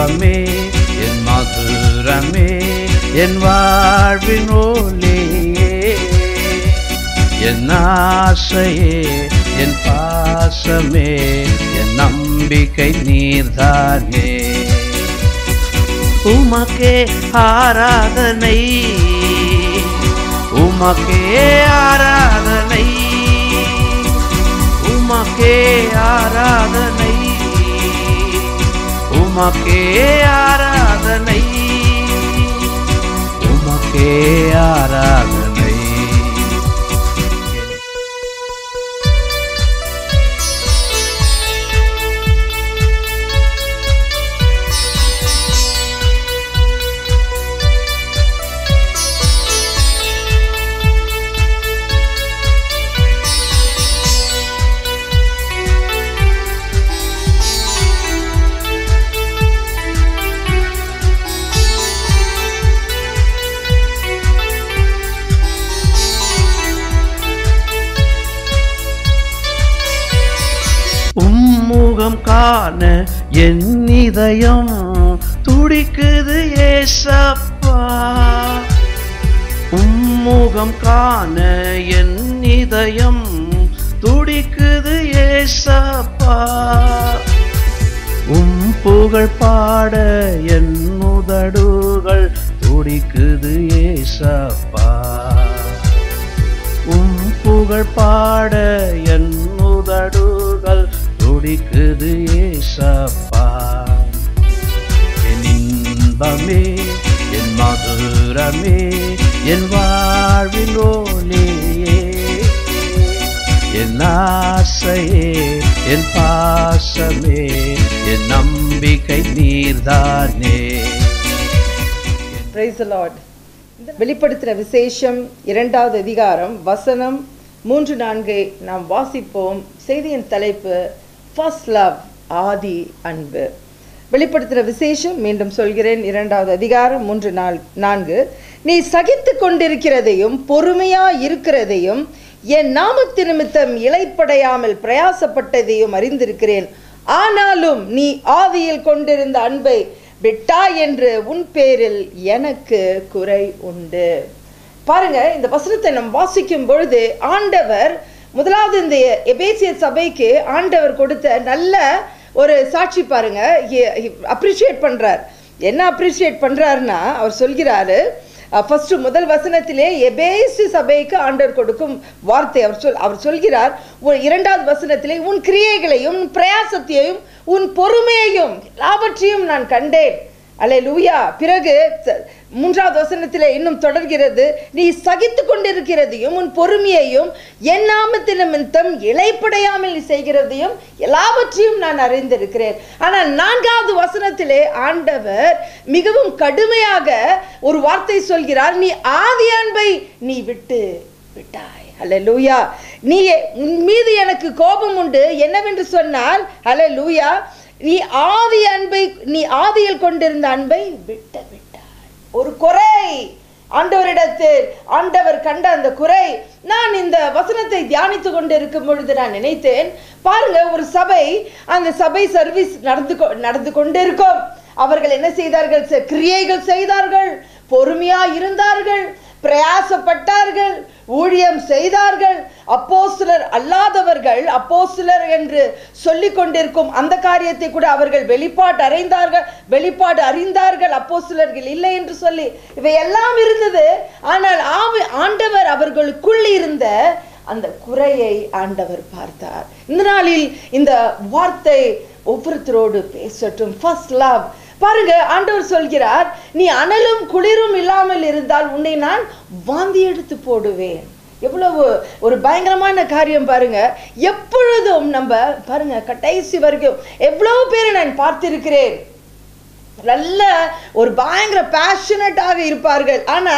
இன்பமே என் மதுரமே என் வாழ்வின் ஒளியே என் ஆசையே என் பாசமே என் நம்பிக்கை நீர்தானே உமக்கே ஆராதனை உமக்கே ஆராதனை உமக்கே ஆராதனை உமக்கே ஆராதனை உமக்கே ஆராதனை உம்முகம் காண என் இதயம் துடிக்குது ஏசப்பா உம்முகம் காண என் இதயம் துடிக்குது ஏசப்பா உம் புகழ் பாட என் உதடுகள் துடிக்குது ஏசப்பா உம் புகழ் பாட என் உதடுகள் துடிக்குது ஏசப்பா என் இன்பமே என் மதுரமே என் வாழ்வின் ஒளியே என் ஆசையே என் பாசமே என் நம்பிக்கை நீர்தானே பிரைஸ் லார்ட் வெளிப்படுத்துகிற விசேஷம் இரண்டாவது அதிகாரம் வசனம் மூன்று நான்கை நாம் வாசிப்போம் செய்தியின் தலைப்பு ஃபர்ஸ்ட் லவ் ஆதி அன்பு வெளிப்படுத்துகிற விசேஷம் மீண்டும் சொல்கிறேன் இரண்டாவது அதிகாரம் மூன்று நாள் நான்கு நீ சகித்து கொண்டிருக்கிறதையும் பொறுமையா இருக்கிறதையும் என் நாமத்து நிமித்தம் இலைப்படையாமல் பிரயாசப்பட்டதையும் அறிந்திருக்கிறேன் ஆனாலும் நீ ஆவியில் கொண்டிருந்த அன்பை விட்டா என்று உன் பேரில் எனக்கு குறை உண்டு பாருங்க இந்த வசனத்தை நாம் வாசிக்கும் பொழுது ஆண்டவர் முதலாவது இந்த எபேசிய சபைக்கு ஆண்டவர் கொடுத்த நல்ல ஒரு சாட்சி பாருங்க அப்ரிஷியேட் பண்றார் என்ன அப்ரிஷியேட் பண்றாருன்னா அவர் சொல்கிறாரு ஃபர்ஸ்ட் முதல் வசனத்திலே எபேசு சபைக்கு ஆண்டவர் கொடுக்கும் வார்த்தை அவர் சொல் அவர் சொல்கிறார் உன் இரண்டாவது வசனத்திலே உன் கிரியைகளையும் உன் பிரயாசத்தையும் உன் பொறுமையையும் எல்லாவற்றையும் நான் கண்டேன் அலே லூயா பிறகு ச- மூன்றாவது வசனத்திலே இன்னும் தொடர்கிறது நீ சகித்து கொண்டிருக்கிறதையும் உன் பொறுமையையும் என் நாமத்தின் நிமித்தம் இலைப்படையாமல் நீ செய்கிறதையும் எல்லாவற்றையும் நான் அறிந்திருக்கிறேன் ஆனால் நான்காவது வசனத்திலே ஆண்டவர் மிகவும் கடுமையாக ஒரு வார்த்தை சொல்கிறார் நீ ஆதி அன்பை நீ விட்டு விட்டாய் ஹalleluya நீ உன் மீது எனக்கு கோபம் உண்டு என்னவென்று சொன்னால் ஹalleluya நீ ஆதி அன்பை நீ ஆதியில் கொண்டிருந்த அன்பை விட்டு விட்டாய் ஒரு குறை ஆண்டவரிடத்தில் ஆண்டவர் கண்ட அந்த குறை நான் இந்த வசனத்தை தியானித்து கொண்டு இருக்கும் பொழுது நான் நினைத்தேன் பாருங்க ஒரு சபை அந்த சபை சர்வீஸ் நடந்து கொ- நடந்து கொண்டிருக்கும் அவர்கள் என்ன செய்தார்கள் செ- கிரியைகள் செய்தார்கள் பொறுமையா இருந்தார்கள் பிரயாசப்பட்டார்கள் ஊழியம் செய்தார்கள் அப்போஸ்தலர் அல்லாதவர்கள் அப்போஸ்தலர் என்று சொல்லிக் கொண்டிருக்கும் அந்த காரியத்தை கூட அவர்கள் வெளிப்பாடு அறிந்தார்கள் வெளிப்பாடு அறிந்தார்கள் அப்போஸ்தலர்கள் இல்லை என்று சொல்லி இவை எல்லாம் இருந்தது ஆனால் ஆவி ஆண்டவர் அவர்களுக்குள் இருந்த அந்த குறையை ஆண்டவர் பார்த்தார் இந்த நாளில் இந்த வார்த்தை ஒவ்வொருத்தரோடு பேசட்டும் ஃபர்ஸ்ட் லவ் பாருங்க ஆண்டவர் சொல்கிறார் நீ அனலும் குளிரும் இல்லாமல் இருந்தால் உன்னை நான் வாந்தி எடுத்து போடுவேன் எவ்வளவு ஒரு பயங்கரமான காரியம் பாருங்க எப்பொழுதும் நம்ம பாருங்க கடைசி வரைக்கும் எவ்வளவு பேரை நான் பார்த்திருக்கிறேன் நல்ல ஒரு பயங்கர பேஷனட்டாக இருப்பார்கள் ஆனால்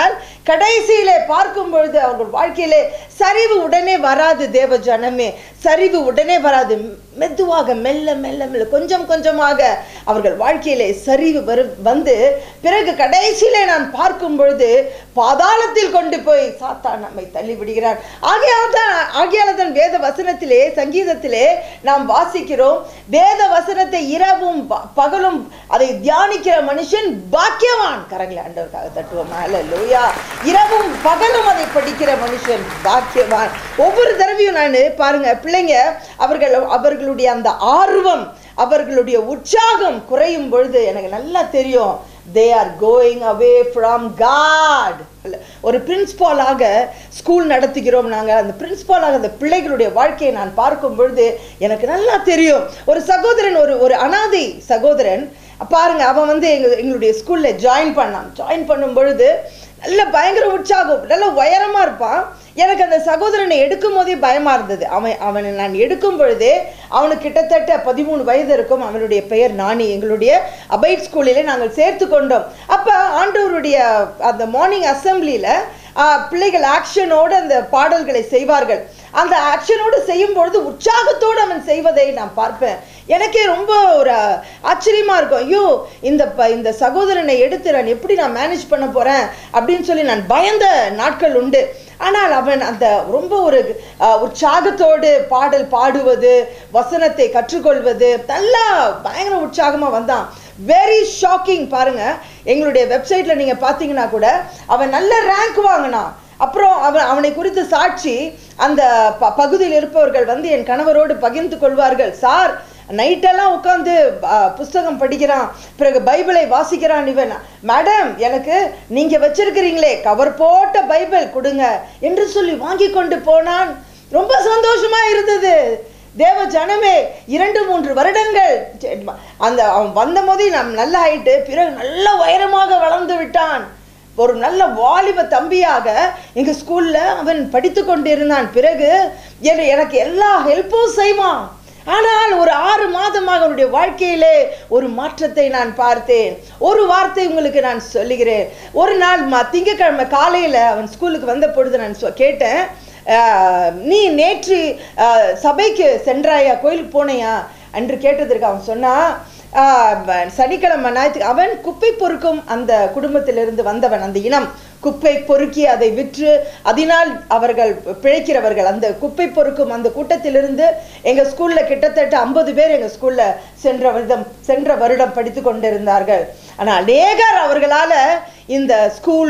கடைசியிலே பார்க்கும் பொழுது அவர்கள் வாழ்க்கையிலே சரிவு உடனே வராது தேவ ஜனமே சரிவு உடனே வராது மெதுவாக மெல்ல மெல்ல மெல்ல கொஞ்சம் கொஞ்சமாக அவர்கள் வாழ்க்கையிலே சரிவு வரு வந்து பிறகு கடைசியிலே நான் பார்க்கும் பொழுது பாதாளத்தில் கொண்டு போய் சாத்தான் நம்மை தள்ளி விடுகிறான் ஆகையால் தான் ஆகையால் தான் வேத வசனத்திலே சங்கீதத்திலே நாம் வாசிக்கிறோம் வேத வசனத்தை இரவும் ப- பகலும் அதை தியானிக்கிற மனுஷன் பாக்கியவான் கரங்களை ஆண்டவருக்காக தட்டுவோம் ஹalleluya இரவும் பகலும் அதை படிக்கிற மனுஷன் பாக்கியவான் ஒவ்வொரு தடவையும் நான் பாருங்க பிள்ளைங்க அவர்கள் அவர்களுடைய அந்த ஆர்வம் அவர்களுடைய உற்சாகம் குறையும் பொழுது எனக்கு நல்லா தெரியும் they are going away from God ஒரு பிரின்ஸ்பாலாக ஸ்கூல் நடத்துகிறோம் நாங்கள் அந்த பிரின்ஸ்பாலாக அந்த பிள்ளைகளுடைய வாழ்க்கையை நான் பார்க்கும் பொழுது எனக்கு நல்லா தெரியும் ஒரு சகோதரன் ஒரு ஒரு அனாதை சகோதரன் பாருங்க அவன் வந்து எங்க எங்களுடைய ஸ்கூல்ல ஜாயின் பண்ணான் ஜாயின் பண்ணும் பொழுது நல்ல பயங்கர உற்சாகம் நல்ல உயரமா இருப்பான் எனக்கு அந்த சகோதரனை எடுக்கும் போதே பயமா இருந்தது அவன் அவனை நான் எடுக்கும் பொழுதே அவனுக்கு கிட்டத்தட்ட பதிமூணு வயது இருக்கும் அவனுடைய பெயர் நாணி எங்களுடைய அபைட் ஸ்கூலிலே நாங்கள் சேர்த்து கொண்டோம் அப்ப ஆண்டவருடைய அந்த மார்னிங் அசம்பிளியில பிள்ளைகள் ஆக்ஷனோடு அந்த பாடல்களை செய்வார்கள் அந்த ஆக்ஷனோடு செய்யும் பொழுது உற்சாகத்தோடு அவன் செய்வதை நான் பார்ப்பேன் எனக்கே ரொம்ப ஒரு ஆச்சரியமா இருக்கும் ஐயோ இந்த ப- இந்த சகோதரனை எடுத்து நான் எப்படி நான் மேனேஜ் பண்ண போறேன் அப்படின்னு சொல்லி நான் பயந்த நாட்கள் உண்டு ஆனால் அவன் அந்த ரொம்ப ஒரு அஹ், உற்சாகத்தோடு பாடல் பாடுவது வசனத்தை கற்றுக்கொள்வது நல்லா பயங்கர உற்சாகமா வந்தான் வெரி ஷாக்கிங் பாருங்க எங்களுடைய வெப்சைட்ல நீங்க பார்த்தீங்கன்னா கூட அவன் நல்ல ரேங்க் வாங்கினான் அப்புறம் அவன் அவனை குறித்து சாட்சி அந்த ப பகுதியில் இருப்பவர்கள் வந்து என் கணவரோடு பகிர்ந்து கொள்வார்கள் சார் நைட்டெல்லாம் உட்காந்து புஸ்தகம் படிக்கிறான் பிறகு பைபிளை வாசிக்கிறான் இவன் மேடம் எனக்கு நீங்க வச்சிருக்கிறீங்களே கவர் போட்ட பைபிள் கொடுங்க என்று சொல்லி வாங்கி கொண்டு போனான் ரொம்ப சந்தோஷமா இருந்தது தேவ ஜனமே இரண்டு மூன்று வருடங்கள் சரி, அந்த அவன் வந்த போதே நம் நல்ல ஹைட்டு பிறகு நல்ல உயரமாக வளர்ந்து விட்டான் ஒரு நல்ல வாலிப தம்பியாக எங்க ஸ்கூல்ல அவன் படித்து கொண்டிருந்தான் பிறகு என- எனக்கு எல்லா ஹெல்ப்பும் செய்வான் ஆனால் ஒரு ஆறு மாதமாக அவனுடைய வாழ்க்கையிலே ஒரு மாற்றத்தை நான் பார்த்தேன் ஒரு வார்த்தை உங்களுக்கு நான் சொல்லுகிறேன் ஒரு நாள் ம- திங்கட்கிழமை காலையில அவன் ஸ்கூலுக்கு வந்த பொழுது நான் சொ- கேட்டேன் "ஆஹ், நீ நேற்று ஆஹ், சபைக்கு சென்றாயா கோயிலுக்கு போனையா என்று கேட்டதற்கு அவன் சொன்னான் ஆஹ், ப- சனிக்கிழமை ஞாயிற்று அவன் குப்பை பொறுக்கும் அந்த குடும்பத்திலிருந்து வந்தவன் அந்த இனம் குப்பை பொறுக்கி அதை விற்று அதனால் அவர்கள் பிழைக்கிறவர்கள் அந்த குப்பை பொறுக்கும் அந்த கூட்டத்திலிருந்து எங்க ஸ்கூல்ல கிட்டத்தட்ட ஐம்பது பேர் எங்க ஸ்கூல்ல சென்ற வருடம் சென்ற வருடம் படித்து கொண்டிருந்தார்கள் ஆனா அநேகர் அவர்களால இந்த ஸ்கூல்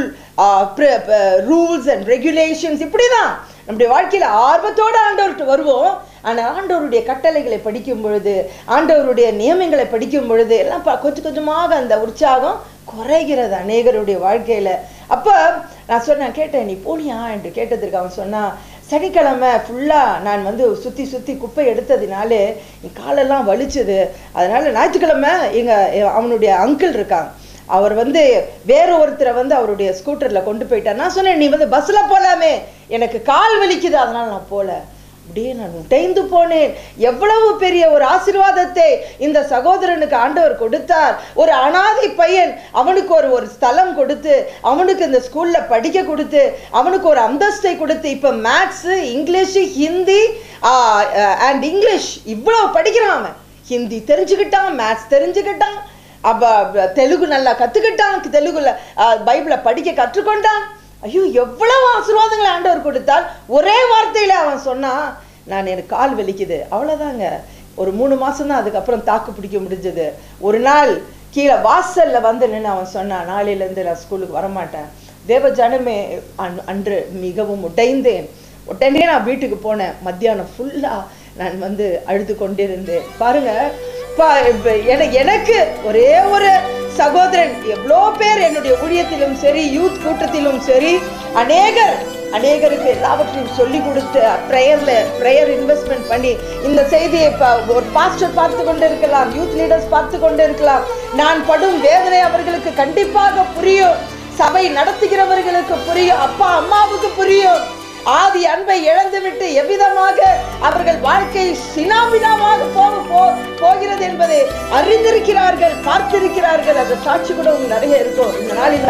ரூல்ஸ் அண்ட் ரெகுலேஷன்ஸ் இப்படிதான் நம்முடைய வாழ்க்கையில ஆர்வத்தோட ஆண்டவர்கிட்ட வருவோம் ஆனா ஆண்டவருடைய கட்டளைகளை படிக்கும் பொழுது ஆண்டவருடைய நியமங்களை படிக்கும் பொழுது எல்லாம் ப- கொஞ்சம் கொஞ்சமாக அந்த உற்சாகம் குறைகிறது அநேகருடைய வாழ்க்கையில அப்ப நான் சொன்னேன் கேட்டேன் நீ போனியா என்று கேட்டதற்கு அவன் சொன்னான் சனிக்கிழமை ஃபுல்லா நான் வந்து சுத்தி சுத்தி குப்பை எடுத்ததினாலே என் காலெல்லாம் வலிச்சுது அதனால ஞாயிற்றுக்கிழமை எங்க எ- அவனுடைய அங்கிள் இருக்காங்க அவர் வந்து வேற ஒருத்தரை வந்து அவருடைய ஸ்கூட்டர்ல கொண்டு போயிட்டார் நான் சொன்னேன் நீ வந்து பஸ்ல போலாமே எனக்கு கால் வலிக்குது அதனால நான் போல அப்படியே நான் உடைந்து போனேன் எவ்வளவு பெரிய ஒரு ஆசீர்வாதத்தை இந்த சகோதரனுக்கு ஆண்டவர் கொடுத்தார் ஒரு அனாதை பையன் அவனுக்கு ஒரு ஒரு ஸ்தலம் கொடுத்து அவனுக்கு இந்த ஸ்கூல்ல படிக்க கொடுத்து அவனுக்கு ஒரு அந்தஸ்தை கொடுத்து இப்ப maths English Hindi and English இவ்வளவு படிக்கிறான் அவன் ஹிந்தி தெரிஞ்சுக்கிட்டான் மேத்ஸ் தெரிஞ்சுக்கிட்டான் அப்ப அப்ப தெலுங்கு நல்லா கத்துக்கிட்டான் தெலுங்குல ஆஹ், பைபிளை படிக்க கற்றுக்கொண்டான் ஐயோ எவ்வளவு ஆசீர்வாதங்களை ஆண்டவர் கொடுத்தால் ஒரே வார்த்தையில அவன் சொன்னான் நான் எனக்கு கால் வலிக்குது அவ்வளவுதாங்க ஒரு மூணு மாசம் தான் அதுக்கப்புறம் தாக்கு பிடிக்க முடிஞ்சது ஒரு நாள் கீழே வாசல்ல வந்து நின்று அவன் சொன்னான் நாளையில இருந்து நான் ஸ்கூலுக்கு வரமாட்டேன் தேவ ஜனமே அன்- அன்று மிகவும் உடைந்தேன் உடனே நான் வீட்டுக்கு போனேன் மத்தியானம் ஃபுல்லா நான் வந்து அழுது கொண்டிருந்தேன் பாருங்க பா- இப்ப என- எனக்கு ஒரே ஒரு சகோதரன் எவ்வளோ பேர் என்னுடைய ஊழியத்திலும் சரி யூத் கூட்டத்திலும் சரி அநேகர் அநேகருக்கு எல்லாவற்றையும் சொல்லி கொடுத்து ப்ரேயர்ல ப்ரேயர் இன்வெஸ்ட்மெண்ட் பண்ணி இந்த செய்தியை ப- ஒரு பாஸ்டர் பார்த்து கொண்டு இருக்கலாம் யூத் லீடர்ஸ் பார்த்து கொண்டு இருக்கலாம் நான் படும் வேதனை அவர்களுக்கு கண்டிப்பாக புரியும் சபை நடத்துகிறவர்களுக்கு புரியும் அப்பா அம்மாவுக்கு புரியும் ஆதி அன்பை இழந்துவிட்டு எவ்விதமாக அவர்கள் வாழ்க்கை சினாபினாமாக போக போ- போகிறது என்பதை அறிந்திருக்கிறார்கள் பார்த்திருக்கிறார்கள் அந்த சாட்சி கூட உங்களுக்கு நிறைய இருக்கும் இந்த நாளில் நான்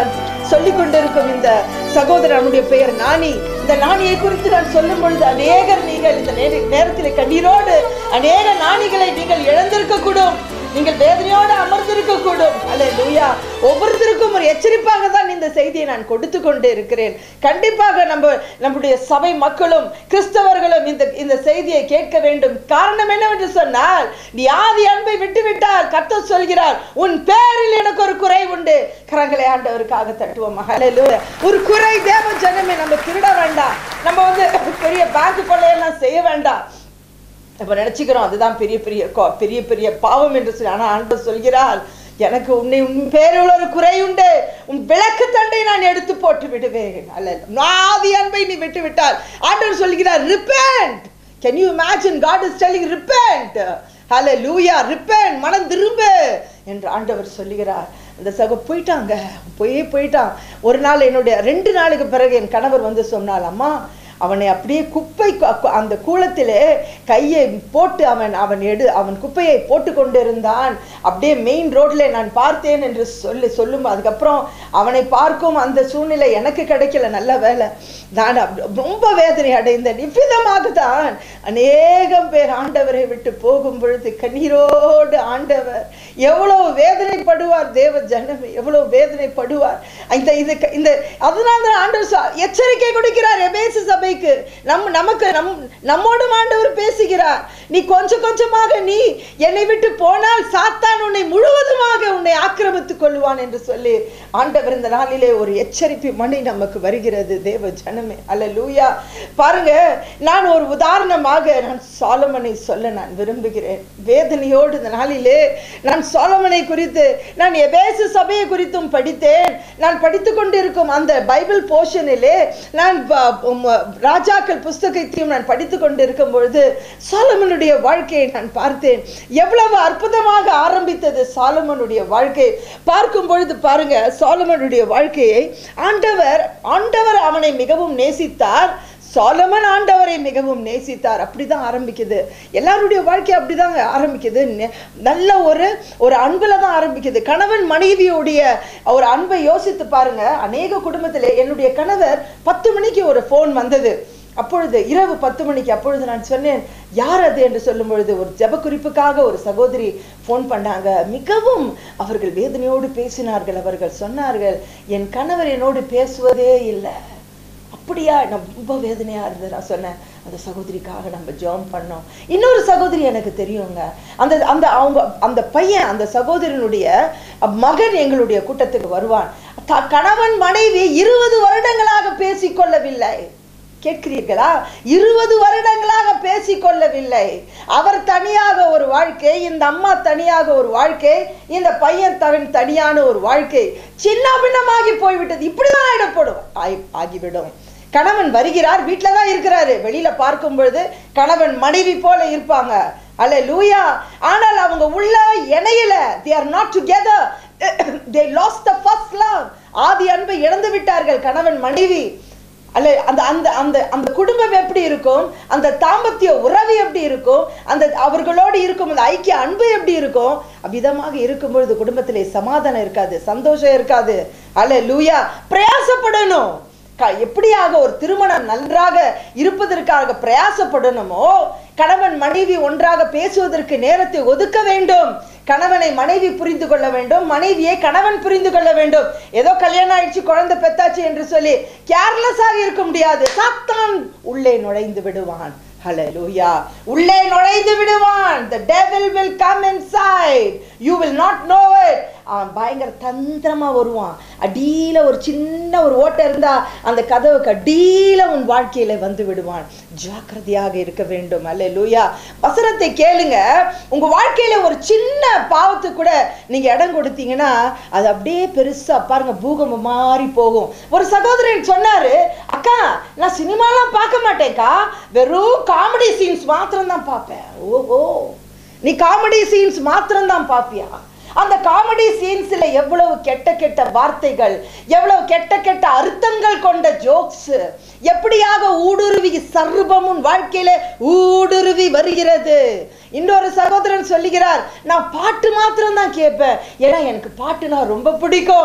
சொல்லிக் கொண்டிருக்கும் இந்த சகோதரர் அவனுடைய பெயர் நாணி இந்த நாணியை குறித்து நான் சொல்லும் பொழுது அநேகர் நீங்கள் இந்த நேர- நேரத்தில் கண்ணீரோடு அநேக நாணிகளை நீங்கள் இழந்திருக்க கூடும் நீங்கள் வேதனையோடு அமர்ந்திருக்க கூடும் அல்லேலூயா ஒவ்வொருத்தருக்கும் ஒரு எச்சரிப்பாக தான் இந்த செய்தியை நான் கொடுத்து கொண்டே இருக்கிறேன் கண்டிப்பாக நம்ம நம்முடைய சபை மக்களும் கிறிஸ்தவர்களும் இந்த இந்த செய்தியை கேட்க வேண்டும் காரணம் என்னவென்று சொன்னால் நீ ஆதி அன்பை விட்டுவிட்டால் கர்த்தர் சொல்கிறார் உன் பேரில் எனக்கு ஒரு குறை உண்டு கரங்களை ஆண்டவருக்காக தட்டுவோம் அல்லேலூயா ஒரு குறை தேவ ஜனமே நம்ம திருட வேண்டாம் நம்ம வந்து பெரிய பேங்க் கொள்ளையெல்லாம் செய்ய வேண்டாம் நம்ம நினைச்சுக்கிறோம் அதுதான் பெரிய பெரிய கோ- பெரிய பெரிய பாவம் என்று சொல்லி ஆனா ஆண்டவர் சொல்கிறார் எனக்கு உன்னை உன் பேரில் ஒரு குறை உண்டு உன் விளக்கு தண்டை நான் எடுத்து போட்டு விடுவேன் அல்ல நாதி அன்பை நீ விட்டு விட்டால் ஆண்டவர் சொல்கிறார் repent can you imagine God is telling repent ஹalleluya லூயா ரிப்பேண்ட் மனம் திரும்பு என்று ஆண்டவர் சொல்லுகிறார் அந்த சக போயிட்டாங்க போயே போயிட்டான் ஒரு நாள் என்னுடைய ரெண்டு நாளுக்கு பிறகு என் கணவர் வந்து சொன்னால் அம்மா அவனை அப்படியே குப்பை கு- கு- அந்த கூளத்திலே கையை போட்டு அவன் அவன் எடு அவன் குப்பையை போட்டு கொண்டிருந்தான் அப்படியே மெயின் ரோட்ல நான் பார்த்தேன் என்று சொல்லி சொல்லும் அதுக்கப்புறம் அவனை பார்க்கும் அந்த சூழ்நிலை எனக்கு கிடைக்கல நல்ல வேலை நான் அப்ப- ரொம்ப வேதனை அடைந்தேன் இவ்விதமாக தான் அநேகம் பேர் ஆண்டவரை விட்டு போகும் பொழுது கண்ணீரோடு ஆண்டவர் எவ்வளவு வேதனைப்படுவார் தேவ ஜனமே எவ்வளவு வேதனைப்படுவார் இந்த இது இந்த அதனால தான் ஆண்டவர் சொ- எச்சரிக்கை கொடுக்கிறார் எபேசு சபைக்கு நம் நமக்கு நம் நம்மோடும் ஆண்டவர் பேசுகிறார் நீ கொஞ்சம் கொஞ்சமாக நீ என்னை விட்டு போனால் சாத்தான் உன்னை முழுவதுமாக உன்னை ஆக்கிரமித்துக் கொள்வான் என்று சொல்லி ஆண்டவர் இந்த நாளிலே ஒரு எச்சரிப்பு மணி நமக்கு வருகிறது தேவ ஜனமே அல்லேலூயா பாருங்க நான் ஒரு உதாரணமாக நான் சாலமனை சொல்ல நான் விரும்புகிறேன் வேதனையோடு இந்த நாளிலே நான் சாலமனை குறித்து நான் எபேசு சபையை குறித்தும் படித்தேன் நான் படித்து கொண்டிருக்கும் அந்த பைபிள் போர்ஷனிலே நான் ப- உம், ராஜாக்கள் புஸ்தகத்தையும் நான் படித்து கொண்டிருக்கும் பொழுது சாலமனுடைய வாழ்க்கையை நான் பார்த்தேன் எவ்வளவு அற்புதமாக ஆரம்பித்தது சாலமனுடைய வாழ்க்கை பார்க்கும் பொழுது பாருங்க சாலமனுடைய வாழ்க்கையை ஆண்டவர் ஆண்டவர் அவனை மிகவும் நேசித்தார் சாலமன் ஆண்டவரை மிகவும் நேசித்தார் அப்படிதான் ஆரம்பிக்குது எல்லாருடைய வாழ்க்கை அப்படிதாங்க ஆரம்பிக்குது நெ- நல்ல ஒரு ஒரு அன்புல தான் ஆரம்பிக்குது கணவன் மனைவியுடைய ஒரு அன்பை யோசித்து பாருங்க அநேக குடும்பத்திலே என்னுடைய கணவர் பத்து மணிக்கு ஒரு ஃபோன் வந்தது அப்பொழுது இரவு பத்து மணிக்கு அப்பொழுது நான் சொன்னேன் யார் அது என்று சொல்லும் பொழுது ஒரு ஜெப குறிப்புக்காக ஒரு சகோதரி ஃபோன் பண்ணாங்க மிகவும் அவர்கள் வேதனையோடு பேசினார்கள் அவர்கள் சொன்னார்கள் என் கணவர் என்னோடு பேசுவதே இல்லை அப்படியா நான் ரொம்ப வேதனையா இருந்தது நான் சொன்னேன் அந்த சகோதரிக்காக நம்ம ஜெபம் பண்ணோம் இன்னொரு சகோதரி எனக்கு தெரியுங்க அந்த அந்த அவங்க அந்த பையன் அந்த சகோதரனுடைய மகன் எங்களுடைய கூட்டத்துக்கு வருவான் த- கணவன் மனைவி இருபது வருடங்களாக பேசிக்கொள்ளவில்லை கேட்கிறீர்களா இருபது வருடங்களாக பேசிக்கொள்ளவில்லை அவர் தனியாக ஒரு வாழ்க்கை இந்த அம்மா தனியாக ஒரு வாழ்க்கை இந்த பையன் தவன் தனியான ஒரு வாழ்க்கை சின்ன பின்னமாகி போய்விட்டது இப்படிதான் ஆயிடப்படும் ஆய்- ஆகிவிடும் கணவன் வருகிறார் வீட்டில தான் இருக்கிறாரு வெளியில பார்க்கும் பொழுது கணவன் மனைவி போல இருப்பாங்க அல்ல லூயா ஆனால் அவங்க உள்ள இணையல they are not together they lost the first love ஆதி அன்பை இழந்து விட்டார்கள் கணவன் மனைவி அல்ல அந்த அந்த அந்த அந்த குடும்பம் எப்படி இருக்கும் அந்த தாம்பத்திய உறவு எப்படி இருக்கும் அந்த அவர்களோடு இருக்கும் அந்த ஐக்கிய அன்பு எப்படி இருக்கும் அவ்விதமாக இருக்கும் பொழுது குடும்பத்திலே சமாதானம் இருக்காது சந்தோஷம் இருக்காது அல்ல லூயா பிரயாசப்படணும் க- எப்படியாக ஒரு திருமணம் நன்றாக இருப்பதற்காக பிரயாசப்படணுமோ கணவன் மனைவி ஒன்றாக பேசுவதற்கு நேரத்தை ஒதுக்க வேண்டும் கணவனை மனைவி புரிந்து கொள்ள வேண்டும் மனைவியை கணவன் புரிந்து கொள்ள வேண்டும் ஏதோ கல்யாணம் ஆயிடுச்சு குழந்தை பெத்தாச்சு என்று சொல்லி கேர்லெஸ்ஸாக இருக்க முடியாது சாத்தான் உள்ளே நுழைந்து விடுவான் ஹalleluya உள்ளே நுழைந்து விடுவான் the devil will come inside you will not know it அவன் பயங்கர தந்திரமா வருவான் அடியில ஒரு சின்ன ஒரு ஓட்டை இருந்தா அந்த கதவுக்கு அடியில உன் வாழ்க்கையில வந்து விடுவான் ஜாக்கிரதையாக இருக்க வேண்டும் அல்லேலூயா வசனத்தை கேளுங்க உங்க வாழ்க்கையில ஒரு சின்ன பாவத்துக்கு கூட நீங்க இடம் கொடுத்தீங்கன்னா அது அப்படியே பெருசா பாருங்க பூகம்பம் மாதிரி போகும் ஒரு சகோதரன் சொன்னாரு அக்கா நான் சினிமாலாம் பார்க்க மாட்டேன்க்கா வெறும் காமெடி சீன்ஸ் மாத்திரம் தான் பார்ப்பேன் ஓஹோ நீ காமெடி சீன்ஸ் மாத்திரம் தான் பார்ப்பியா அந்த காமெடி சீன்ஸ்ல எவ்வளவு கெட்ட கெட்ட வார்த்தைகள் எவ்வளவு கெட்ட கெட்ட அர்த்தங்கள் கொண்ட ஜோக்ஸ் எப்படியாக ஊடுருவி சர்வம் உன் வாழ்க்கையில ஊடுருவி வருகிறது இன்னொரு சகோதரன் சொல்லுகிறார் நான் பாட்டு மாத்திரம் தான் கேட்பேன் ஏன்னா எனக்கு பாட்டுனா ரொம்ப பிடிக்கும்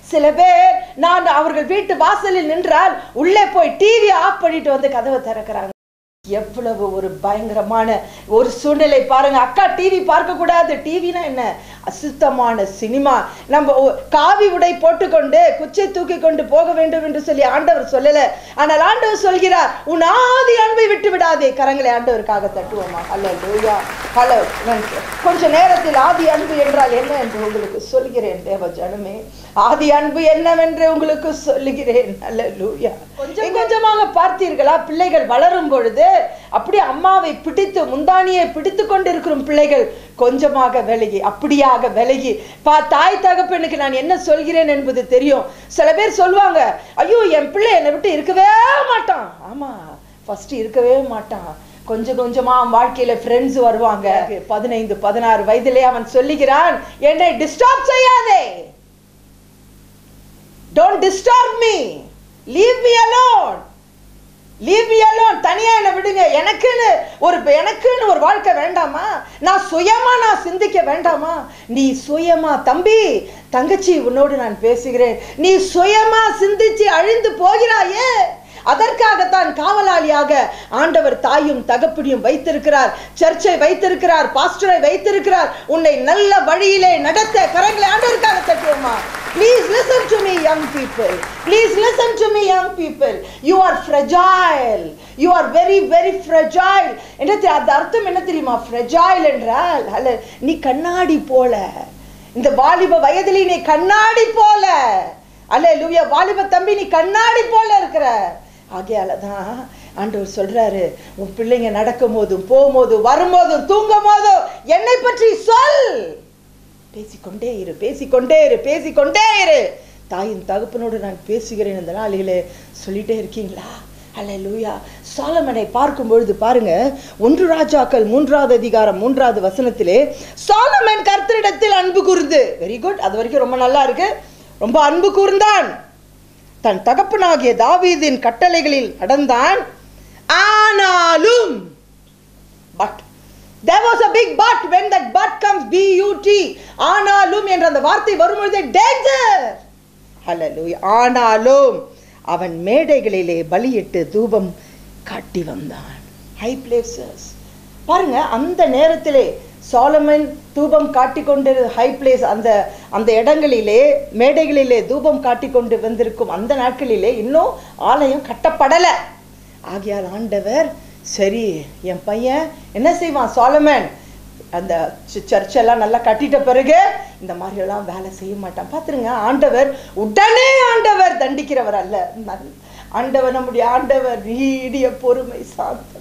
சில பேர் நான் அவர்கள் வீட்டு வாசலில் நின்றால் உள்ளே போய் டிவி ஆஃப் பண்ணிட்டு வந்து கதவை திறக்கிறாங்க எவ்வளவு ஒரு பயங்கரமான ஒரு சூழ்நிலை பாருங்க அக்கா டிவி பார்க்க கூடாது டிவினா என்ன அசுத்தமான சினிமா நம்ம ஒ- காவி உடை போட்டுக்கொண்டு குச்சை தூக்கி கொண்டு போக வேண்டும் என்று சொல்லி ஆண்டவர் சொல்லல ஆனால் ஆண்டவர் சொல்கிறார் உன் ஆதி அன்பை விட்டு விடாதே கரங்களை ஆண்டவருக்காக தட்டுவோமா ஹலோ லூயா ஹலோ கொஞ்ச நேரத்தில் ஆதி அன்பு என்றால் என்ன என்று உங்களுக்கு சொல்கிறேன் தேவ ஜனமே ஆதி அன்பு என்னவென்று உங்களுக்கு சொல்லுகிறேன் அல்ல லூயா கொஞ்சம் கொஞ்சமாக பார்த்தீர்களா பிள்ளைகள் வளரும் பொழுது அப்படியே அம்மாவை பிடித்து முந்தானியை பிடித்து கொண்டிருக்கிற பிள்ளைகள் கொஞ்சமாக விலகி அப்படியாக விலகி பா தாய் தகப்பனுக்கு நான் என்ன சொல்கிறேன் என்பது தெரியும் சில பேர் சொல்லுவாங்க ஐயோ என் பிள்ளை என்னை விட்டு இருக்கவே மாட்டான் ஆமா ஃபர்ஸ்ட் இருக்கவே மாட்டான் கொஞ்சம் கொஞ்சமா அவன் வாழ்க்கையில ஃப்ரெண்ட்ஸ் வருவாங்க பதினைந்து பதினாறு வயதிலே அவன் சொல்லுகிறான் என்னை டிஸ்டர்ப் செய்யாதே don't disturb me leave me alone leave me alone தனியா என்ன விடுங்க எனக்குன்னு ஒரு எனக்குன்னு ஒரு வாழ்க்கை வேண்டாமா நான் சுயமா நான் சிந்திக்க வேண்டாமா நீ சுயமா தம்பி தங்கச்சி உன்னோடு நான் பேசுகிறேன் நீ சுயமா சிந்திச்சு அழிந்து போகிறாயே அதற்காகத்தான் காவலாளியாக ஆண்டவர் தாயும் தகப்படியும் வைத்திருக்கிறார் சர்ச்சை வைத்திருக்கிறார் பாஸ்டரை வைத்திருக்கிறார் உன்னை நல்ல வழியிலே நடத்த கரங்களை ஆண்டவருக்காக தட்டுவோமா please listen to me young people please listen to me young people you are fragile you are very very fragile என்ன தெ- அந்த அர்த்தம் என்ன தெரியுமா ஃப்ரெஜைல் என்றால் அல்ல நீ கண்ணாடி போல இந்த வாலிப வயதிலே நீ கண்ணாடி போல அல்ல லூயா வாலிப தம்பி நீ கண்ணாடி போல இருக்கிற ஆகையால தான் ஆண்டவர் சொல்றாரு உன் பிள்ளைங்க நடக்கும் போதும் போகும்போதும் வரும்போதும் தூங்கும் போதும் என்னை பற்றி சொல் பேசிக்கொண்டே இரு பேசிக்கொண்டே இரு பேசிக்கொண்டே இரு தாயின் தகப்பனோடு நான் பேசுகிறேன் இந்த நாளிலே சொல்லிட்டே இருக்கீங்களா அல்ல லூயா சாலமனை பார்க்கும் பொழுது பாருங்க ஒன்று ராஜாக்கள் மூன்றாவது அதிகாரம் மூன்றாவது வசனத்திலே சாலமன் கர்த்தரிடத்தில் அன்பு கூர்ந்து வெரி குட் அது வரைக்கும் ரொம்ப நல்லா இருக்கு ரொம்ப அன்பு கூர்ந்தான் தன் தகப்பனாகிய தாவீதின் கட்டளைகளில் நடந்தான் ஆனாலும் but there was a big but when that but comes b u t ஆனாலும் என்ற அந்த வார்த்தை வரும்பொழுதே danger hallelujah ஆனாலும் அவன் மேடைகளிலே பலியிட்டு தூபம் காட்டி வந்தான் ஹை பிளேசஸ் பாருங்க அந்த நேரத்திலே சாலமன் தூபம் காட்டி கொண்டு ஹை பிளேஸ் அந்த அந்த இடங்களிலே மேடைகளிலே தூபம் காட்டி கொண்டு வந்திருக்கும் அந்த நாட்களிலே இன்னும் ஆலயம் கட்டப்படலை ஆகையால் ஆண்டவர் சரி என் பையன் என்ன செய்வான் சாலமன் அந்த சி- சர்ச்செல்லாம் நல்லா கட்டிட்ட பிறகு இந்த மாதிரி எல்லாம் வேலை செய்ய மாட்டான் பார்த்துருங்க ஆண்டவர் உடனே ஆண்டவர் தண்டிக்கிறவர் அல்ல நல்- ஆண்டவர் நம்முடைய ஆண்டவர் நீடிய பொறுமை சாந்தம்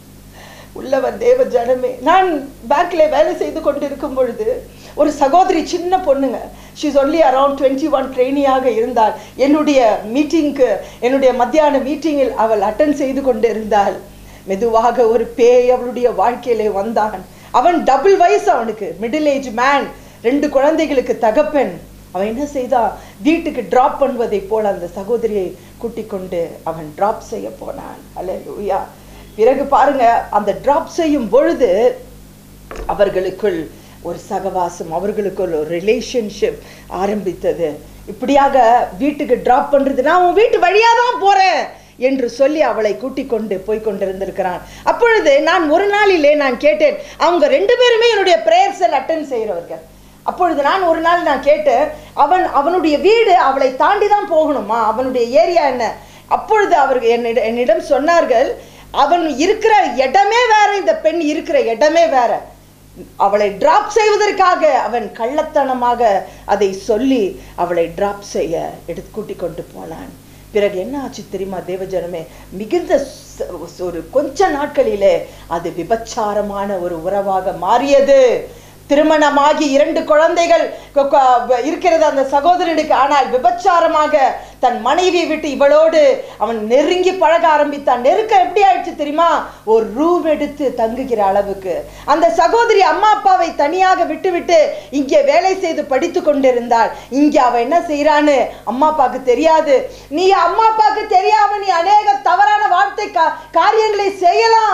உள்ளவர் தேவ ஜனமே நான் பேங்க்ல வேலை செய்து கொண்டிருக்கும் பொழுது ஒரு சகோதரி சின்ன பொண்ணுங்க she's only around twenty one ட்ரெயினியாக இருந்தால் என்னுடைய மீட்டிங்க்கு என்னுடைய மத்தியான மீட்டிங்கில் அவள் அட்டன் செய்து கொண்டிருந்தாள் மெதுவாக ஒரு பேய் அவளுடைய வாழ்க்கையிலே வந்தான் அவன் டபுள் வயசு அவனுக்கு மிடில் ஏஜ் மேன் ரெண்டு குழந்தைகளுக்கு தகப்பன் அவன் என்ன செய்தான் வீட்டுக்கு டிராப் பண்ணுவதைப் போல அந்த சகோதரியை கூட்டிக் கொண்டு அவன் டிராப் செய்ய போனான் அல்லேலூயா பிறகு பாருங்க அந்த டிராப் செய்யும் பொழுது அவர்களுக்குள் ஒரு சகவாசம் அவர்களுக்குள் ஒரு ரிலேஷன்ஷிப் ஆரம்பித்தது இப்படியாக வீட்டுக்கு டிராப் பண்றது நான் உன் வீட்டு வழியா தான் போறேன் என்று சொல்லி அவளை கூட்டிக் கொண்டு போய் கொண்டிருந்திருக்கிறான் அப்பொழுது நான் ஒரு நாளிலே நான் கேட்டேன் அவங்க ரெண்டு பேருமே என்னுடைய பிரேயர்ஸில் அட்டன் செய்கிறவர்கள் அப்பொழுது நான் ஒரு நாள் நான் கேட்டேன் அவன் அவனுடைய வீடு அவளை தாண்டி தான் போகணுமா அவனுடைய ஏரியா என்ன அப்பொழுது அவர்கள் என்னிடம் என்னிடம் சொன்னார்கள் அவன் இருக்கிற இடமே வேற இந்த பெண் இருக்கிற இடமே வேற அவளை டிராப் செய்வதற்காக அவன் கள்ளத்தனமாக அதை சொல்லி அவளை டிராப் செய்ய எடுத்து கூட்டிக் கொண்டு போனான் பிறகு என்ன ஆச்சு தெரியுமா தேவஜனமே மிகுந்த ச- ஒரு கொஞ்ச நாட்களிலே அது விபச்சாரமான ஒரு உறவாக மாறியது திருமணமாகி இரண்டு குழந்தைகள் கொ- கொ- இருக்கிறது அந்த சகோதரனுக்கு ஆனால் விபச்சாரமாக தன் மனைவியை விட்டு இவளோடு அவன் நெருங்கி பழக ஆரம்பித்தான் நெருக்க எப்படி ஆயிடுச்சு தெரியுமா ஒரு ரூம் எடுத்து தங்குகிற அளவுக்கு அந்த சகோதரி அம்மா அப்பாவை தனியாக விட்டுவிட்டு இங்கே வேலை செய்து படித்து கொண்டிருந்தாள் இங்கே அவ என்ன செய்றான்னு அம்மா அப்பாவுக்கு தெரியாது நீ அம்மா அப்பாவுக்கு தெரியாம நீ அநேக தவறான வார்த்தை கா- காரியங்களை செய்யலாம்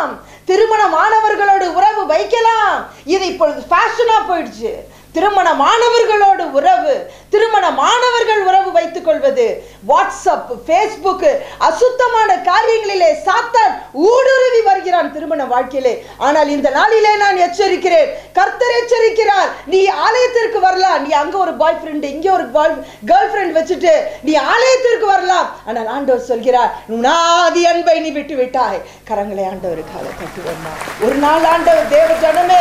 திருமணமானவர்களோடு உறவு வைக்கலாம் இது இப்பொழுது ஃபேஷனா போயிடுச்சு திருமணமானவர்களோடு உறவு திருமணமானவர்கள் உறவு வைத்துக் கொள்வது வாட்ஸ்அப் ஃபேஸ்புக் அசுத்தமான காரியங்களிலே சாத்தான் ஊடுருவி வருகிறான் திருமண வாழ்க்கையிலே ஆனால் இந்த நாளிலே நான் எச்சரிக்கிறேன் கர்த்தர் எச்சரிக்கிறார் நீ ஆலயத்திற்கு வரலாம் நீ அங்க ஒரு பாய் ஃப்ரெண்ட் இங்க ஒரு பாய் கேர்ள் ஃப்ரெண்ட் வச்சுட்டு நீ ஆலயத்திற்கு வரலாம் ஆனால் ஆண்டவர் சொல்கிறார் உனாதி அன்பை நீ விட்டு விட்டாய் கரங்களை ஆண்டவருக்காக தட்டுவோமா ஒரு நாள் ஆண்டவர் தேவ ஜனமே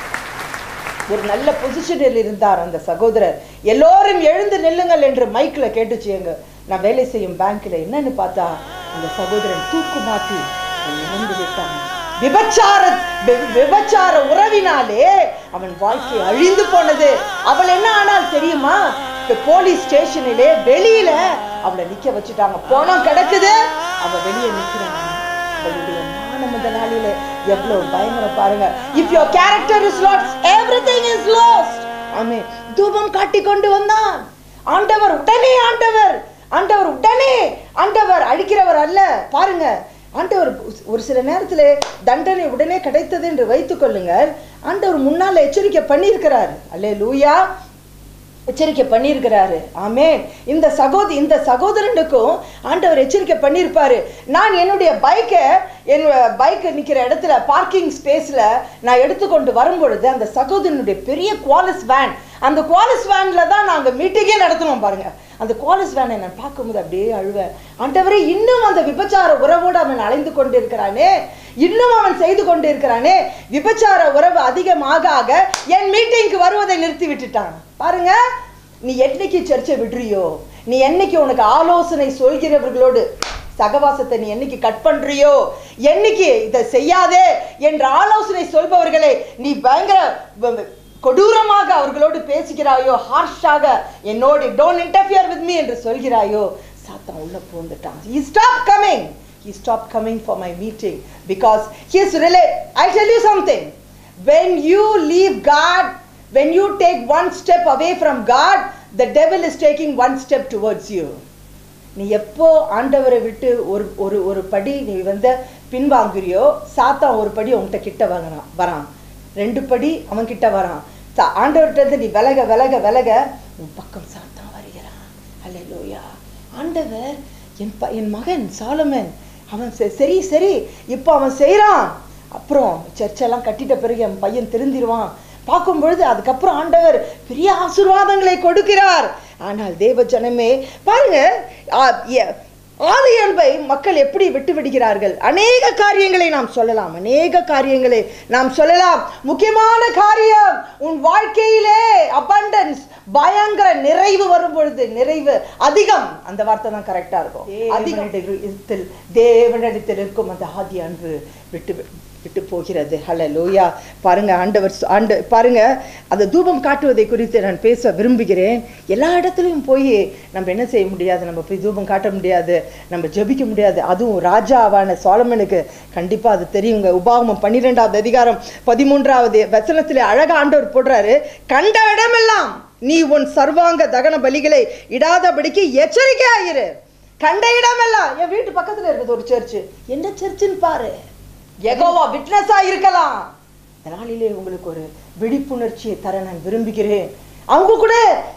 ஒரு நல்ல பொசிஷனில் இருந்தார் அந்த சகோதரர் எல்லோரும் எழுந்து நில்லுங்கள் என்று மைக்ல கேட்டுச்சுங்க நான் வேலை செய்யும் பேங்க்ல என்னன்னு பார்த்தா அந்த சகோதரன் தூக்கு மாட்டி அவன் இறந்து விட்டான் விபச்சார வி- விபச்சார உறவினாலே அவன் வாழ்க்கை அழிந்து போனது அவள் என்ன ஆனால் தெரியுமா இப்ப போலீஸ் ஸ்டேஷனிலே வெளியில அவளை நிக்க வச்சுட்டாங்க பணம் கிடக்குது அவ வெளியே நிக்கிறான் அவளுடைய மானம் அந்த நாளிலே எவ்வளவு பயங்கரம் பாருங்க if your character is lost everything is lost ஆமே தூபம் காட்டி கொண்டு வந்தான் ஆண்டவர் உடனே ஆண்டவர் ஆண்டவர் உடனே ஆண்டவர் அழிக்கிறவர் அல்ல பாருங்க ஆண்டவர் ஒரு சில நேரத்தில் தண்டனை உடனே கிடைத்தது என்று வைத்துக் கொள்ளுங்கள் ஆண்டவர் முன்னால எச்சரிக்கை பண்ணியிருக்கிறார் அல்லே லூயா எச்சரிக்கை பண்ணியிருக்கிறாரு ஆமென் இந்த சகோதரி இந்த சகோதரனுக்கும் ஆண்டவர் எச்சரிக்கை பண்ணியிருப்பாரு நான் என்னுடைய பைக்கை என் பைக் நிற்கிற இடத்துல பார்க்கிங் ஸ்பேஸில் நான் எடுத்துக்கொண்டு வரும்பொழுது அந்த சகோதரனுடைய பெரிய குவாலிஸ் வேன் அந்த குவாலிஸ் வேனில் தான் நாங்கள் மீட்டிங்கே நடத்தினோம் பாருங்க அந்த குவாலிஸ் வேனை நான் பார்க்கும்போது அப்படியே அழுவேன் ஆண்டவரே இன்னும் அந்த விபச்சார உறவோடு அவன் அலைந்து கொண்டிருக்கிறானே இன்னும் அவன் செய்து கொண்டிருக்கிறானே விபச்சார உறவு அதிகமாக ஆக என் மீட்டிங்க்கு வருவதை நிறுத்தி விட்டுட்டான் பாருங்க நீ என்னைக்கு சர்ச்சை விடுறியோ நீ என்னைக்கு உனக்கு ஆலோசனை சொல்கிறவர்களோடு சகவாசத்தை நீ என்னைக்கு கட் பண்றியோ என்னைக்கு இதை செய்யாதே என்ற ஆலோசனை சொல்பவர்களை நீ பயங்கர வ- கொடூரமாக அவர்களோடு பேசுகிறாயோ ஹார்ஷாக என்னோடு டோன்ட் இன்டர்ஃபியர் வித் மீ என்று சொல்கிறாயோ சாத்தான் உள்ள பூந்துட்டான் he stop coming he stopped coming for my meeting because he is relate i tell you something when you leave god when you take one step away from god the devil is taking one step towards you நீ எப்போ ஆண்டவரை விட்டு ஒரு ஒரு ஒரு படி நீ வந்து பின்வாங்குறியோ சாத்தான் ஒரு படி உன்கிட்ட கிட்ட வரான் வரான் ரெண்டு படி அவன் கிட்ட வரான் சா- ஆண்டவர்கிட்ட இருந்து நீ விலக விலக விலக உன் பக்கம் சாத்தான் வருகிறான் அல்லேலூயா ஆண்டவர் என் ப என் மகன் சாலமன் அவன் செ- சரி சரி இப்போ அவன் செய்கிறான் அப்புறம் சர்ச்செல்லாம் கட்டிட்ட பிறகு என் பையன் திருந்திருவான் பார்க்கும் பொழுது அதுக்கப்புறம் ஆண்டவர் பெரிய ஆசீர்வாதங்களை கொடுக்கிறார் ஆனால் தேவ ஜனமே பாருங்க ஆ, எ- ஆதி அன்பை மக்கள் எப்படி விட்டு விடுகிறார்கள் அநேக காரியங்களை நாம் சொல்லலாம் அநேக காரியங்களை நாம் சொல்லலாம் முக்கியமான காரியம் உன் வாழ்க்கையிலே abundance பயங்கர நிறைவு வரும் பொழுது நிறைவு அதிகம் அந்த வார்த்தை தான் கரெக்டா இருக்கும் அதிகம் தேவனிடத்தில் இருக்கும் அந்த ஆதி அன்பு விட்டு விட்டு போகிறது ஹalleluya பாருங்க ஆண்டவர் சொ- ஆண்டு பாருங்க அந்த தூபம் காட்டுவதை குறித்து நான் பேச விரும்புகிறேன் எல்லா இடத்துலையும் போய் நம்ம என்ன செய்ய முடியாது நம்ம போய் தூபம் காட்ட முடியாது நம்ம ஜெபிக்க முடியாது அதுவும் ராஜாவான சோலமனுக்கு கண்டிப்பா அது தெரியுங்க உபாகமம் பன்னிரெண்டாவது அதிகாரம் பதிமூன்றாவது வசனத்திலே அழகா ஆண்டவர் போடுறாரு கண்ட இடமெல்லாம் நீ உன் சர்வாங்க தகன பலிகளை இடாதபடிக்கு எச்சரிக்கையாயிரு கண்ட இடமெல்லாம் என் வீட்டு பக்கத்துல இருக்குது ஒரு சர்ச்சு என்ன சர்ச்சுன்னு பாரு எகோவா விட்னஸா இருக்கலாம் இந்த நாளிலே உங்களுக்கு ஒரு விழிப்புணர்ச்சியை தர நான் விரும்புகிறேன் அவங்க கூட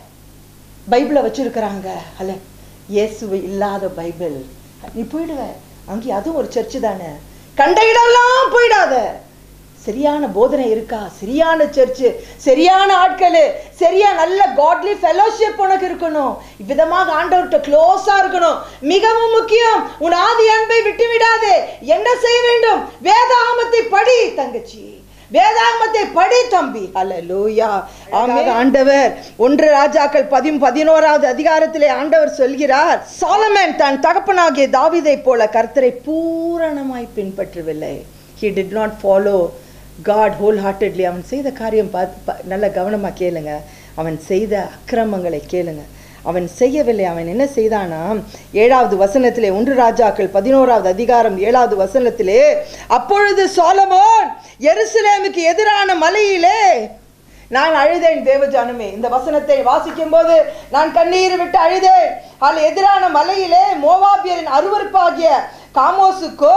பைபிளை வச்சிருக்கிறாங்க அல்ல இயேசுவை இல்லாத பைபிள் நீ போயிடுவ அங்கே அதுவும் ஒரு சர்ச்சு தானே கண்ட இடம்லாம் போயிடாத சரியான போதனை இருக்கா சரியான சர்ச்சு சரியான ஆட்கள் சரியா நல்ல காட்லி ஃபெலோஷிப் உனக்கு இருக்கணும் இவ்விதமாக ஆண்டவர்கிட்ட க்ளோஸா இருக்கணும் மிகவும் முக்கியம் உன் ஆதி அன்பை விட்டு விடாதே என்ன செய்ய வேண்டும் வேதாகமத்தை படி தங்கச்சி வேதாகமத்தை படி தம்பி அல்லேலூயா ஆமென் ஆண்டவர் ஒன்று ராஜாக்கள் பதிம் பதினோராவது அதிகாரத்திலே ஆண்டவர் சொல்கிறார் சாலமன் தன் தகப்பனாகிய தாவீதைப் போல கர்த்தரை பூரணமாய் பின்பற்றவில்லை he did not follow God wholeheartedly அவன் செய்த காரியம் பார்த்து பா- நல்ல கவனமா கேளுங்க அவன் செய்த அக்கிரமங்களை கேளுங்க அவன் செய்யவில்லை அவன் என்ன செய்தானா ஏழாவது வசனத்திலே ஒன்று ராஜாக்கள் பதினோராவது அதிகாரம் ஏழாவது வசனத்திலே அப்பொழுது சோலமோன் எருசலேமுக்கு எதிரான மலையிலே நான் அழுதேன் தேவஜானமே இந்த வசனத்தை வாசிக்கும் போது நான் கண்ணீர் விட்டு அழுதேன் அதில் எதிரான மலையிலே மோவாபியரின் அருவருப்பாகிய காமோசுக்கும்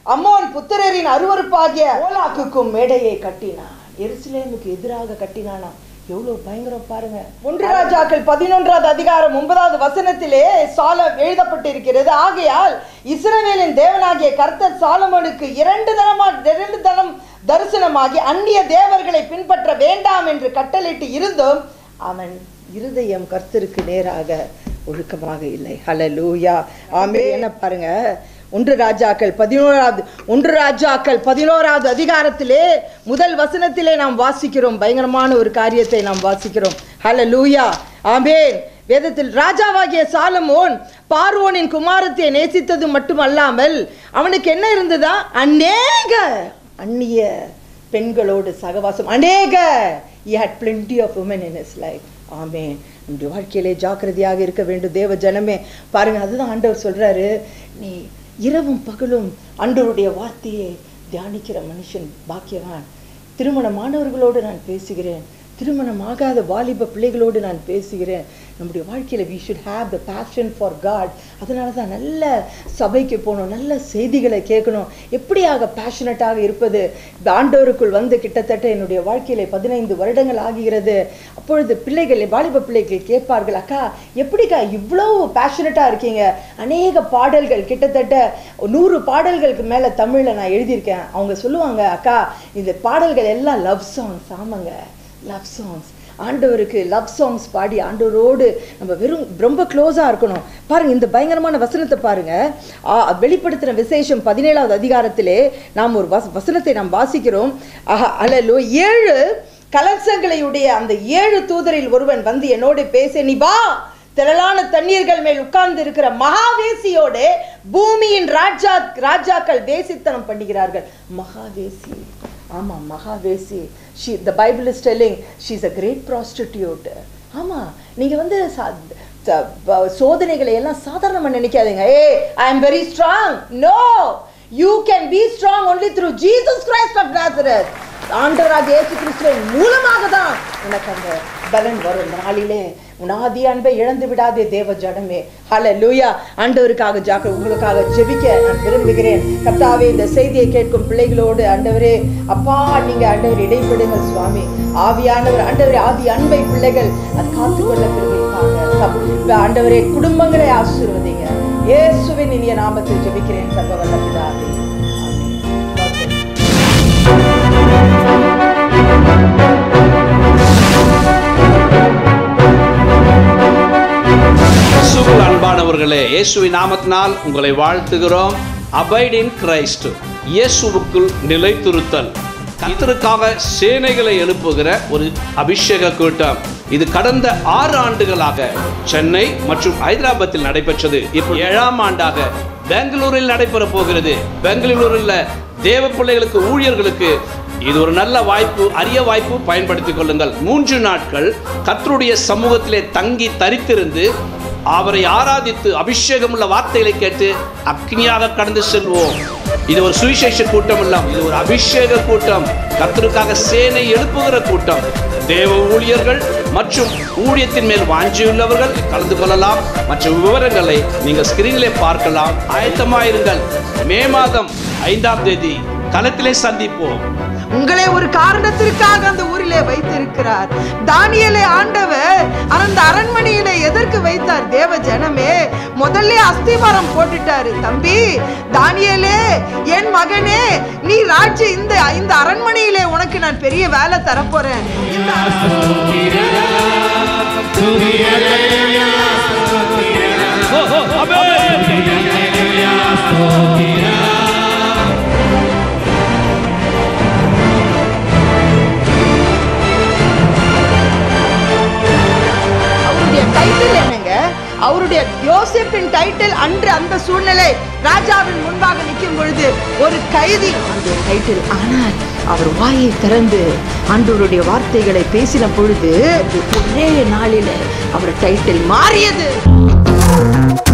அம்மோன் புத்திரரின் அருவருப்பாகிய ஓலாக்குக்கும் மேடையை கட்டினான் எருசலேமுக்கு எதிராக கட்டினானாம் எவ்வளவு பயங்கரம் பாருங்க ஒன்று ராஜாக்கள் பதினொன்றாவது அதிகாரம் ஒன்பதாவது வசனத்திலே சால எழுதப்பட்டிருக்கிறது ஆகையால் இஸ்ரவேலின் தேவனாகிய கர்த்தர் சாலமோனுக்கு இரண்டு தனமா இரண்டு தனம் தரிசனமாகி அந்நிய தேவர்களை பின்பற்ற வேண்டாம் என்று கட்டளையிட்டு இருந்தும் அவன் இருதயம் கர்த்தருக்கு நேராக ஒழுக்கமாக இல்லை ஹalleluya ஆமே என்ன பாருங்க ஒன்று ராஜாக்கள் பதினோராவது ஒன்று ராஜாக்கள் பதினோராவது அதிகாரத்திலே முதல் வசனத்திலே நாம் வாசிக்கிறோம் பயங்கரமான ஒரு காரியத்தை நாம் வாசிக்கிறோம் ஹalleluya ஆமென் வேதத்தில் ராஜாவாகிய சாலமோன் பார்வோனின் குமாரத்தை நேசித்தது மட்டுமல்லாமல் அவனுக்கு என்ன இருந்ததா அநேக அந்நிய பெண்களோடு சகவாசம் அநேக he had plenty of women in his life ஆமென் நம்முடைய வாழ்க்கையிலே ஜாக்கிரதையாக இருக்க வேண்டும் தேவ ஜனமே பாருங்க அதுதான் ஆண்டவர் சொல்றாரு நீ இரவும் பகலும் ஆண்டவருடைய வார்த்தையை தியானிக்கிற மனுஷன் பாக்கியவான் திருமணமானவர்களோடு நான் பேசுகிறேன் திருமணமாகாத வாலிப பிள்ளைகளோடு நான் பேசுகிறேன் நம்முடைய வாழ்க்கையில் we should have the passion for God அதனால தான் நல்ல சபைக்கு போகணும் நல்ல செய்திகளை கேட்கணும் எப்படியாக பேஷனட்டாக இருப்பது இந்த ஆண்டவருக்குள் வந்து கிட்டத்தட்ட என்னுடைய வாழ்க்கையில பதினைந்து வருடங்கள் ஆகிறது அப்பொழுது பிள்ளைகள் வாலிப பிள்ளைகள் கேட்பார்கள் அக்கா எப்படிக்கா இவ்வளோ பேஷனட்டாக இருக்கீங்க அநேக பாடல்கள் கிட்டத்தட்ட நூறு பாடல்களுக்கு மேலே தமிழில் நான் எழுதியிருக்கேன் அவங்க சொல்லுவாங்க அக்கா இந்த பாடல்கள் எல்லாம் லவ் சாங்ஸ் ஆமாங்க லவ் சாங்ஸ் ஆண்டவருக்கு லவ் சாங்ஸ் பாடி ஆண்டவரோடு நம்ம வெறும் ரொம்ப க்ளோஸாக இருக்கணும் பாருங்க இந்த பயங்கரமான வசனத்தை பாருங்க ஆ, வெளிப்படுத்தின விசேஷம் பதினேழாவது அதிகாரத்திலே நாம் ஒரு வச வசனத்தை நாம் வாசிக்கிறோம் ஆஹா, அல்லலோ ஏழு கலசங்களையுடைய அந்த ஏழு தூதரில் ஒருவன் வந்து என்னோடு பேச நீ வா திரளான தண்ணீர்கள் மேல் உட்கார்ந்து இருக்கிற மகாவேசியோட பூமியின் ராஜா ராஜாக்கள் வேசித்தனம் பண்ணுகிறார்கள் மகாவேசி ஆமா மகாவேசி she the Bible is telling she is a great prostitute ஆமா நீங்க வந்து சா- ச- ப- சோதனைகளை எல்லாம் சாதாரணமா நினைக்காதீங்க a I am very strong no you can be strong only through Jesus Christ of Nazareth ஆண்டவராக இயேசு கிறிஸ்துவின் மூலமாக தான் உனக்கு அந்த பலன் வரும் இந்த நாளிலே உன் ஆதி அன்பை இழந்து விடாதே தேவ ஜனமே ஹல லூயா ஆண்டவருக்காக ஜாக்க உங்களுக்காக ஜெபிக்க நான் விரும்புகிறேன் கர்த்தாவே இந்த செய்தியை கேட்கும் பிள்ளைகளோடு ஆண்டவரே அப்பா நீங்க ஆண்டவர் இடைப்படுங்க சுவாமி ஆவியானவர் ஆண்டவரே ஆதி அன்பை பிள்ளைகள் அது காத்துக்கொள்ள விரும்பிப்பாங்க ஆண்டவரே குடும்பங்களை ஆசீர்வதிங்க இயேசுவின் இனிய நாமத்தில் ஜெபிக்கிறேன் சர்வ வல்ல பிதாவே ஆமென். God bless you. இயேசுவில் அன்பானவர்களே இயேசுவின் நாமத்தினால் உங்களை வாழ்த்துகிறோம் அபைட் இன் கிரைஸ்ட் இயேசுவுக்குள் நிலைத்திருத்தல் கர்த்தருக்காக சேனைகளை எழுப்புகிற ஒரு அபிஷேக கூட்டம் இது கடந்த ஆறு ஆண்டுகளாக சென்னை மற்றும் ஹைதராபாத்தில் நடைபெற்றது இப்போ ஏழாம் ஆண்டாக பெங்களூரில் நடைபெற போகிறது பெங்களூரில் தேவ பிள்ளைகளுக்கு ஊழியர்களுக்கு இது ஒரு நல்ல வாய்ப்பு அரிய வாய்ப்பு பயன்படுத்திக் கொள்ளுங்கள் மூன்று நாட்கள் கர்த்தருடைய சமூகத்திலே தங்கி தரித்திருந்து அவரை ஆராதித்து அபிஷேகம் உள்ள வார்த்தைகளை கேட்டு அக்னியாக கடந்து செல்வோம் இது ஒரு சுவிசேஷ கூட்டம் இல்ல இது ஒரு அபிஷேக கூட்டம் கர்த்தருக்காக சேனை எழுப்புகிற கூட்டம் தேவ ஊழியர்கள் மற்றும் ஊழியத்தின் மேல் வாஞ்சியுள்ளவர்கள் கலந்து கொள்ளலாம் மற்ற விவரங்களை நீங்கள் ஸ்கிரீனிலே பார்க்கலாம் ஆயத்தமாயிருங்கள் மே மாதம் ஐந்தாம் தேதி களத்திலே சந்திப்போம் உங்களை ஒரு காரணத்திற்காக அந்த ஊரிலே வைத்திருக்கிறார் தானியலை ஆண்டவர் அந்த அரண்மனையிலே எதற்கு வைத்தார் தேவ ஜனமே முதல்ல அஸ்திவாரம் போட்டுட்டாரு தம்பி தானியலே என் மகனே நீ ராஜ்ய இந்த இந்த அரண்மனையிலே உனக்கு நான் பெரிய வேலை தரப்போறேன் இந்த அவருடைய டைட்டில் என்னங்க அவருடைய யோசேப்பின் டைட்டில் அன்று அந்த சூழ்நிலை ராஜாவின் முன்பாக நிற்கும் பொழுது ஒரு கைதி அந்த டைட்டில் ஆனால் அவர் வாயை திறந்து ஆண்டவருடைய வார்த்தைகளை பேசின பொழுது ஒரே நாளில அவர் டைட்டில் மாறியது